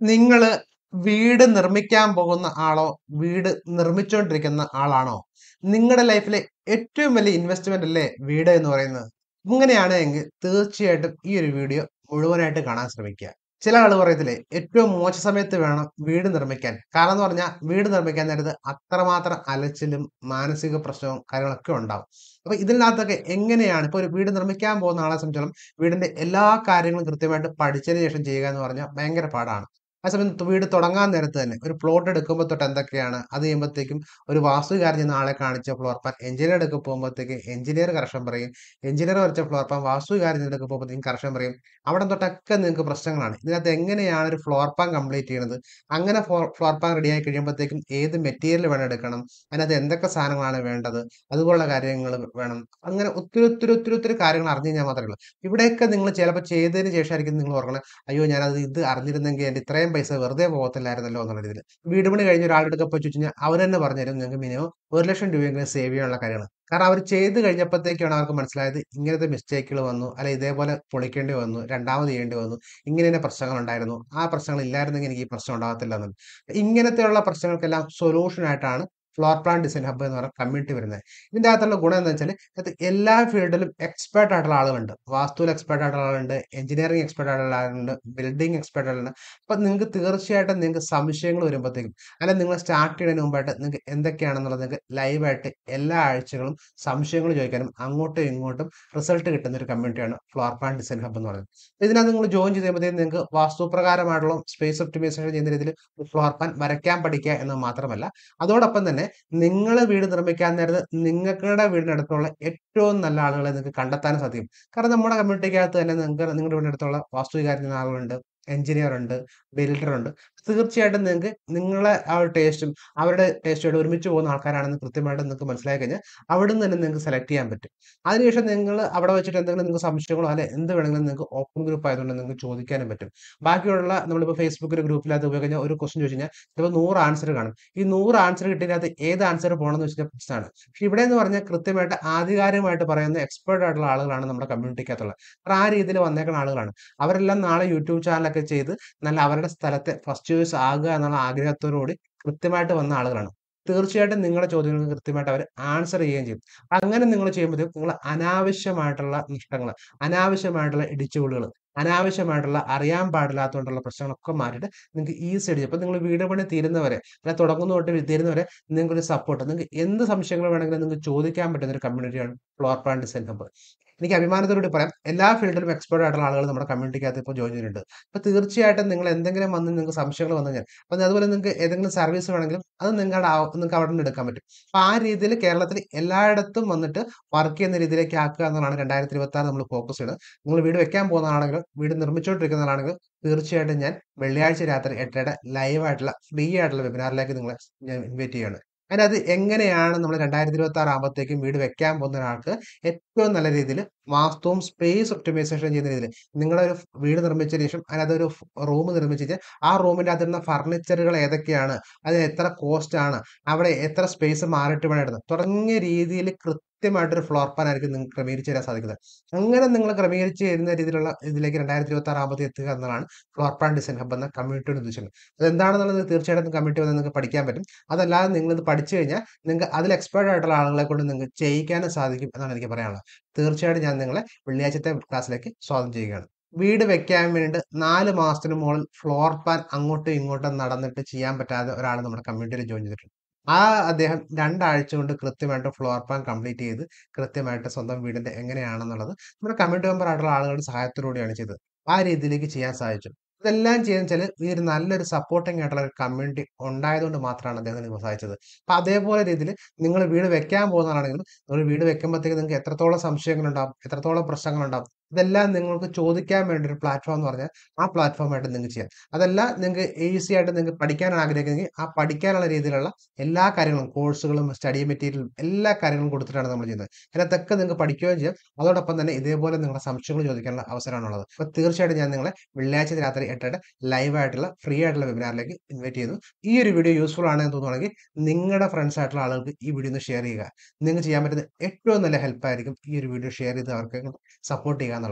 നിങ്ങള് വീട് നിർമ്മിക്കാൻ പോകുന്ന ആളോ വീട് നിർമ്മിച്ചുകൊണ്ടിരിക്കുന്ന ആളാണോ നിങ്ങളുടെ ലൈഫിലെ ഏറ്റവും വലിയ ഇൻവെസ്റ്റ്മെന്റ് അല്ലേ വീട് എന്ന് പറയുന്നത് ഇങ്ങനെയാണ് എങ്കിൽ തീർച്ചയായിട്ടും ഈ ഒരു വീഡിയോ മുഴുവനായിട്ട് കാണാൻ ശ്രമിക്കുക ചില ആൾ പറയത്തില്ലേ ഏറ്റവും മോശ സമയത്ത് വേണം വീട് നിർമ്മിക്കാൻ കാരണം എന്ന് പറഞ്ഞാൽ വീട് നിർമ്മിക്കാൻ നേരത്ത് അത്രമാത്രം അലച്ചിലും മാനസിക പ്രശ്നവും കാര്യങ്ങളൊക്കെ ഉണ്ടാവും അപ്പൊ ഇതിനകത്തൊക്കെ എങ്ങനെയാണ് ഇപ്പൊ ഒരു വീട് നിർമ്മിക്കാൻ പോകുന്ന ആളെ സംബന്ധിച്ചോളം വീടിന്റെ എല്ലാ കാര്യങ്ങളും കൃത്യമായിട്ട് പഠിച്ചതിന് ശേഷം ചെയ്യുക എന്ന് പറഞ്ഞാൽ ഭയങ്കര പാടാണ് ആ സമയത്ത് വീട് തുടങ്ങാൻ നേരത്ത് തന്നെ ഒരു പ്ലോട്ട് എടുക്കുമ്പോൾ തൊട്ട് എന്തൊക്കെയാണ് അത് ചെയ്യുമ്പോഴത്തേക്കും ഒരു വാസ്തുകാരൻ ചെന്ന് ആളെ കാണിച്ച ഫ്ലോർ പ്ലാൻ എഞ്ചിനീയർ എടുക്കുക പോകുമ്പോഴത്തേക്ക് എഞ്ചിനീയർ കർഷൻ പറയും എഞ്ചിനീയർ വരച്ച ഫ്ലോർ പ്ലാൻ വാസ്തുകാരൻ എടുക്കുക പോകുമ്പോഴത്തേക്കും കർഷൻ പറയും അവിടെ തൊട്ടൊക്കെ നിങ്ങൾക്ക് പ്രശ്നങ്ങളാണ് ഇതിനകത്ത് എങ്ങനെയാണ് ഒരു ഫ്ലോർ പ്ലാൻ കംപ്ലീറ്റ് ചെയ്യുന്നത് അങ്ങനെ ഫ്ലോർ പ്ലാൻ റെഡി ആയി കഴിയുമ്പോഴത്തേക്കും ഏത് മെറ്റീരിയൽ വേണം എടുക്കണം അതിനകത്ത് എന്തൊക്കെ സാധനങ്ങളാണ് വേണ്ടത് അതുപോലുള്ള കാര്യങ്ങൾ വേണം അങ്ങനെ ഒത്തിരി ഒത്തിരി ഒത്തിരി ഒത്തിരി കാര്യങ്ങൾ അറിഞ്ഞു കഴിഞ്ഞാൽ മാത്രമേ ഉള്ളൂ ഇവിടെയൊക്കെ നിങ്ങൾ ചിലപ്പോൾ ചെയ്തതിന് ശേഷമായിരിക്കും നിങ്ങൾ ഓർക്കണം അയ്യോ ഞാനത് ഇത് അറിഞ്ഞിരുന്നെങ്കിൽ എൻ്റെ ഇത്രയും പൈസ വെറുതെ പോകത്തില്ലായിരുന്നല്ലോ എന്നുള്ള രീതിയിൽ വീട് പണി കഴിഞ്ഞ് ഒരാളുടെ അടുക്ക പോയി ചോദിച്ചു കഴിഞ്ഞാൽ അവർ തന്നെ പറഞ്ഞുതരും നിങ്ങൾക്ക് മിനിമം ഒരു ലക്ഷം രൂപയെങ്കിലും സേവ് ചെയ്യാനുള്ള കാര്യമാണ് കാരണം അവർ ചെയ്ത് കഴിഞ്ഞപ്പോഴത്തേക്കാണ് അവർക്ക് മനസ്സിലായത് ഇങ്ങനത്തെ മിസ്റ്റേക്കുകൾ വന്നു അല്ലെ ഇതേപോലെ പൊളിക്കേണ്ടി വന്നു രണ്ടാമത് ചെയ്യേണ്ടി വന്നു ഇങ്ങനെ തന്നെ പ്രശ്നങ്ങൾ ഉണ്ടായിരുന്നു ആ പ്രശ്നങ്ങൾ ഇല്ലായിരുന്നെങ്കിൽ എനിക്ക് ഈ പ്രശ്നം ഉണ്ടാകത്തില്ല എന്നുള്ളത് ഇങ്ങനത്തെയുള്ള പ്രശ്നങ്ങൾക്കെല്ലാം സൊല്യൂഷൻ ആയിട്ടാണ് ഫ്ലോർ പ്ലാൻ ഡിസൈൻ ഹബ്ബ് എന്ന് പറയുന്ന കമ്മ്യൂണിറ്റി വരുന്നത് ഇതിൻ്റെ അകത്തുള്ള ഗുണം എന്താ വെച്ചാൽ അത് എല്ലാ ഫീൽഡിലും എക്സ്പേർട്ട് ആയിട്ടുള്ള ആളുകളുണ്ട് വാസ്തുവിൽ എക്സ്പേർട്ട് ആയിട്ടുള്ള ആളുണ്ട് എഞ്ചിനീയറിംഗ് എക്സ്പേർട്ട് ആയിട്ടുള്ള ആളുണ്ട് ബിൽഡിംഗ് എക്സ്പേർട്ട് ആളുണ്ട് അപ്പം നിങ്ങൾക്ക് തീർച്ചയായിട്ടും നിങ്ങൾക്ക് സംശയങ്ങൾ വരുമ്പോഴത്തേക്കും അല്ലെങ്കിൽ നിങ്ങൾ സ്റ്റാർട്ട് ചെയ്യുന്നതിന് മുമ്പായിട്ട് നിങ്ങൾക്ക് എന്തൊക്കെയാണെന്നുള്ളത് നിങ്ങൾക്ക് ലൈവായിട്ട് എല്ലാ ആഴ്ചകളും സംശയങ്ങൾ ചോദിക്കാനും അങ്ങോട്ടും ഇങ്ങോട്ടും റിസൾട്ട് കിട്ടുന്ന ഒരു കമ്മ്യൂണിറ്റിയാണ് ഫ്ലോർ പ്ലാൻ ഡിസൈൻ ഹബ്ബ് എന്ന് പറയുന്നത് ഇതിനകത്ത് നിങ്ങൾ ജോയിൻ ചെയ്ത് കഴിയുമ്പോഴത്തേക്കും നിങ്ങൾക്ക് വാസ്തുപ്രകാരമായിട്ടുള്ള സ്പേസ് ഒപ്റ്റിമൈസേഷൻ ചെയ്യുന്ന രീതിയിൽ ഫ്ലോർ പ്ലാൻ വരയ്ക്കാൻ പഠിക്കുക എന്ന് മാത്രമല്ല അതോടൊപ്പം തന്നെ നിങ്ങൾ വീട് നിർമ്മിക്കാൻ നേരത്ത് നിങ്ങളുടെ വീടിനടുത്തുള്ള ഏറ്റവും നല്ല ആളുകളെ നിങ്ങൾക്ക് കണ്ടെത്താൻ സാധിക്കും കാരണം നമ്മുടെ കമ്മ്യൂണിറ്റിക്കകത്ത് തന്നെ നിങ്ങൾക്ക് നിങ്ങളുടെ വീടിനടുത്തുള്ള വാസ്തുവികാരിക്കുന്ന ആളുകളുണ്ട് എഞ്ചിനീയർ ഉണ്ട് ബിൽഡർ ഉണ്ട് തീർച്ചയായിട്ടും നിങ്ങൾക്ക് നിങ്ങളെ ആ ഒരു ടേസ്റ്റും അവരുടെ ടേസ്റ്റുമായിട്ട് ഒരുമിച്ച് പോകുന്ന ആൾക്കാരാണെന്ന് കൃത്യമായിട്ട് നിങ്ങൾക്ക് മനസ്സിലാക്കി കഴിഞ്ഞാൽ അവിടെ നിന്ന് തന്നെ നിങ്ങൾക്ക് സെലക്ട് ചെയ്യാൻ പറ്റും അതിനുശേഷം നിങ്ങൾ അവിടെ വെച്ചിട്ട് എന്തെങ്കിലും നിങ്ങൾക്ക് സംശയങ്ങളോ അല്ലെ എന്ത് വേണമെങ്കിലും നിങ്ങൾക്ക് ഓപ്പൺ ഗ്രൂപ്പ് ആയതുകൊണ്ട് നിങ്ങൾക്ക് ചോദിക്കാനും പറ്റും ബാക്കിയുള്ള നമ്മളിപ്പോൾ ഫേസ്ബുക്കിൽ ഗ്രൂപ്പിലകത്ത് പോയി കഴിഞ്ഞാൽ ഒരു ക്വസ്റ്റൻ ചോദിച്ചു കഴിഞ്ഞാൽ ചിലപ്പോൾ നൂറ് ആൻസർ കാണും ഈ നൂറ് ആൻസർ കിട്ടിയതിനകത്ത് ഏത് ആൻസർ പോകണമെന്ന് വെച്ചാൽ പ്രശ്നമാണ് പക്ഷെ ഇവിടെ എന്ന് പറഞ്ഞാൽ കൃത്യമായിട്ട് ആധികാരികമായിട്ട് പറയുന്ന എക്സ്പേർട്ട് ആയിട്ടുള്ള ആളുകളാണ് നമ്മുടെ കമ്മ്യൂണിറ്റിക്കകത്തുള്ളത് കാരണം ആ രീതിയിൽ വന്നേക്കുന്ന ആളുകളാണ് അവരെല്ലാം നാളെ യൂട്യൂബ് ചാനലൊക്കെ ചെയ്ത് നല്ല അവരുടെ സ്ഥലത്തെ ഫസ്റ്റ് ചോയ്സ് ആകുക എന്നുള്ള ആഗ്രഹത്തോടുകൂടി കൃത്യമായിട്ട് വന്ന ആളുകളാണ് തീർച്ചയായിട്ടും നിങ്ങളുടെ ചോദ്യങ്ങൾക്ക് കൃത്യമായിട്ട് അവർ ആൻസർ ചെയ്യുകയും ചെയ്യും അങ്ങനെ നിങ്ങൾ ചെയ്യുമ്പോഴത്തേക്കും നിങ്ങൾ അനാവശ്യമായിട്ടുള്ള നഷ്ടങ്ങൾ അനാവശ്യമായിട്ടുള്ള ഇടിച്ചുപൊളികൾ അനാവശ്യമായിട്ടുള്ള അറിയാൻ പാടില്ലാത്തതുകൊണ്ടുള്ള പ്രശ്നങ്ങളൊക്കെ മാറ്റിയിട്ട് നിങ്ങൾക്ക് ഈസി ആയിട്ട് ഇപ്പം നിങ്ങൾ വീട് പണി തീരുന്നവരെ അല്ല തുടങ്ങുന്ന തൊട്ട് തീരുന്നവരെ നിങ്ങൾക്കൊരു സപ്പോർട്ട് നിങ്ങൾക്ക് എന്ത് സംശയങ്ങൾ വേണമെങ്കിലും നിങ്ങൾക്ക് ചോദിക്കാൻ പറ്റുന്ന ഒരു കമ്മ്യൂണിറ്റിയാണ് ഫ്ലോർ പ്ലാൻ ഡിസൈൻ ഹബ്ബ് എനിക്ക് അഭിമാനത്തോടുകൂടി പറയാം എല്ലാ ഫീൽഡിലും എക്സ്പേർട്ട് ആയിട്ടുള്ള ആളുകൾ നമ്മുടെ കമ്മ്യൂണിറ്റിക്കകത്ത് ഇപ്പോൾ ജോയിൻ ചെയ്തിട്ടുണ്ട് അപ്പോൾ തീർച്ചയായിട്ടും നിങ്ങൾ എന്തെങ്കിലും വന്ന് നിങ്ങൾക്ക് സംശയങ്ങൾ വന്നു കഴിഞ്ഞാൽ അപ്പം അതുപോലെ നിങ്ങൾക്ക് ഏതെങ്കിലും സർവീസ് വേണമെങ്കിലും അത് നിങ്ങളുടെ നിങ്ങൾക്ക് അവിടെ നിന്ന് എടുക്കാൻ പറ്റും അപ്പോൾ ആ രീതിയിൽ കേരളത്തിൽ എല്ലായിടത്തും വന്നിട്ട് വർക്ക് ചെയ്യുന്ന രീതിയിലേക്ക് ആക്കുക എന്നതാണ് രണ്ടായിരത്തി ഇരുപത്തി ആറ് നമ്മൾ ഫോക്കസ് ചെയ്യുന്നത് നിങ്ങൾ വീട് വെക്കാൻ പോകുന്നതാണെങ്കിലും വീട് നിർമ്മിച്ചുകൊണ്ടിരിക്കുന്നതാണെങ്കിലും തീർച്ചയായിട്ടും ഞാൻ വെള്ളിയാഴ്ച രാത്രി എട്ടയുടെ ലൈവായിട്ടുള്ള ഫ്രീ ആയിട്ടുള്ള വെബിനാറിലേക്ക് നിങ്ങളെ ഞാൻ ഇൻവൈറ്റ് ചെയ്യുകയാണ് അതിനകത്ത് എങ്ങനെയാണ് നമ്മൾ രണ്ടായിരത്തി ഇരുപത്തി ആറ് ആകുമ്പോഴത്തേക്കും വീട് വെക്കാൻ പോകുന്ന ഒരാൾക്ക് ഏറ്റവും നല്ല രീതിയിൽ വാസ്തുവും സ്പേസ് ഒപ്റ്റിമൈസേഷൻ ചെയ്യുന്ന രീതിയിൽ നിങ്ങളെ ഒരു വീട് നിർമ്മിച്ചതിന് ശേഷം അതിനകത്ത് ഒരു റൂം നിർമ്മിച്ചിട്ട് ആ റൂമിൻ്റെ അകത്തുള്ള ഫർണിച്ചറുകൾ ഏതൊക്കെയാണ് അത് എത്ര കോസ്റ്റ് ആണ് അവിടെ എത്ര സ്പേസ് മാറിയിട്ട് വേണം ഇടുന്നത് തുടങ്ങിയ രീതിയിൽ കൃത്യമായിട്ടൊരു ഫ്ലോർ പ്ലാൻ ആയിരിക്കും നിങ്ങൾക്ക് ക്രമീകരിച്ച് തരാൻ സാധിക്കുന്നത് അങ്ങനെ നിങ്ങൾ ക്രമീകരിച്ച് തരുന്ന രീതിയിലുള്ള ഇതിലേക്ക് രണ്ടായിരത്തി ഇരുപത്തി ആറ് ആകുമ്പോൾ എത്തുക എന്നതാണ് ഫ്ലോർ പ്ലാൻ ഡിസൈൻ ഹബ് എന്ന കമ്മ്യൂണിറ്റിയുടെ ഉദ്ദേശിക്കുന്നത് അതെന്താണെന്നുള്ളത് തീർച്ചയായിട്ടും കമ്മ്യൂണിറ്റി വന്ന് നിങ്ങൾക്ക് പഠിക്കാൻ പറ്റും അതല്ലാതെ നിങ്ങൾ ഇത് പഠിച്ചു കഴിഞ്ഞാൽ നിങ്ങൾക്ക് അതിൽ എക്സ്പേർട്ട് ആയിട്ടുള്ള ആളുകളെ കൊണ്ട് നിങ്ങൾക്ക് ചെയ്യിക്കാനും സാധിക്കും എന്നാണ് എനിക്ക് പറയാനുള്ളത് തീർച്ചയായിട്ടും ഞാൻ നിങ്ങളെ വെള്ളിയാഴ്ചത്തെ ക്ലാസ്സിലേക്ക് സ്വാഗതം ചെയ്യുകയാണ് വീട് വെക്കാൻ വേണ്ടി നാല് മാസത്തിന് മുകളിൽ ഫ്ലോർ പ്ലാൻ അങ്ങോട്ടും ഇങ്ങോട്ടും നടന്നിട്ട് ചെയ്യാൻ പറ്റാതെ ഒരാൾ നമ്മുടെ കമ്മ്യൂണിറ്റിയിൽ ജോയിൻ ചെയ്തിട്ടുണ്ട് ആ അദ്ദേഹം രണ്ടാഴ്ച കൊണ്ട് കൃത്യമായിട്ട് ഫ്ലോർ പ്ലാൻ കംപ്ലീറ്റ് ചെയ്ത് കൃത്യമായിട്ട് സ്വന്തം വീടിന്റെ എങ്ങനെയാണെന്നുള്ളത് നമ്മുടെ കമ്മ്യൂണിറ്റി മെമ്പർ ആയിട്ടുള്ള ആളുകളുടെ സഹായത്തോടുകൂടിയാണ് ചെയ്തത് ആ രീതിയിലേക്ക് ചെയ്യാൻ സാധിച്ചു ഇതെല്ലാം ചെയ്യാൻ വെച്ചാൽ ഈ ഒരു നല്ലൊരു സപ്പോർട്ടിംഗ് ആയിട്ടുള്ള ഒരു കമ്മ്യൂണിറ്റി ഉണ്ടായതുകൊണ്ട് മാത്രമാണ് അദ്ദേഹത്തിന് ഇത് സഹായിച്ചത് അപ്പൊ അതേപോലെ രീതിയിൽ നിങ്ങൾ വീട് വെക്കാൻ പോകുന്നതാണെങ്കിലും നിങ്ങൾ വീട് വെക്കുമ്പോഴത്തേക്ക് നിങ്ങൾക്ക് എത്രത്തോളം സംശയങ്ങളുണ്ടാവും എത്രത്തോളം പ്രശ്നങ്ങളുണ്ടാവും ഇതെല്ലാം നിങ്ങൾക്ക് ചോദിക്കാൻ വേണ്ടി ഒരു പ്ലാറ്റ്ഫോം എന്ന് പറഞ്ഞാൽ ആ പ്ലാറ്റ്ഫോമായിട്ട് നിങ്ങൾക്ക് ചെയ്യാം അതെല്ലാം നിങ്ങൾക്ക് ഈസി ആയിട്ട് നിങ്ങൾക്ക് പഠിക്കാൻ ആഗ്രഹിക്കുന്നെങ്കിൽ ആ പഠിക്കാനുള്ള രീതിയിലുള്ള എല്ലാ കാര്യങ്ങളും കോഴ്സുകളും സ്റ്റഡി മെറ്റീരിയലും എല്ലാ കാര്യങ്ങളും കൊടുത്തിട്ടാണ് നമ്മൾ ചെയ്യുന്നത് അതിനകത്തൊക്കെ നിങ്ങൾക്ക് പഠിക്കുകയും ചെയ്യാം അതോടൊപ്പം തന്നെ ഇതേപോലെ നിങ്ങളുടെ സംശയങ്ങൾ ചോദിക്കാനുള്ള അവസരമാണുള്ളത് അപ്പോൾ തീർച്ചയായിട്ടും ഞാൻ നിങ്ങളെ വെള്ളിയാഴ്ച രാത്രി എട്ടയുടെ ലൈവ് ആയിട്ടുള്ള ഫ്രീ ആയിട്ടുള്ള വെബിനാറിലേക്ക് ഇൻവൈറ്റ് ചെയ്യുന്നു ഈ ഒരു വീഡിയോ യൂസ്ഫുൾ ആണെന്ന് തോന്നുവാണെങ്കിൽ നിങ്ങളുടെ ഫ്രണ്ട്സ് ആയിട്ടുള്ള ആളുകൾക്ക് ഈ വീഡിയോ ഒന്ന് ഷെയർ ചെയ്യുക നിങ്ങൾക്ക് ചെയ്യാൻ പറ്റുന്ന ഏറ്റവും നല്ല ഹെൽപ്പായിരിക്കും ഈ ഒരു വീഡിയോ ഷെയർ ചെയ്ത് അവർക്ക് സപ്പോർട്ട് ചെയ്യുക എന്നുള്ളത്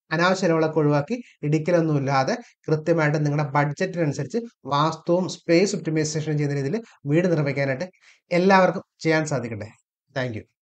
അനാവശ്യ ചെലവുകളൊക്കെ ഒഴിവാക്കി ഇടിക്കലൊന്നും ഇല്ലാതെ കൃത്യമായിട്ട് നിങ്ങളുടെ ബഡ്ജറ്റിനനുസരിച്ച് വാസ്തുവും സ്പേസ് ഒപ്റ്റിമൈസേഷൻ ചെയ്യുന്ന രീതിയിൽ വീട് നിർമ്മിക്കാനായിട്ട് എല്ലാവർക്കും ചെയ്യാൻ സാധിക്കട്ടെ താങ്ക്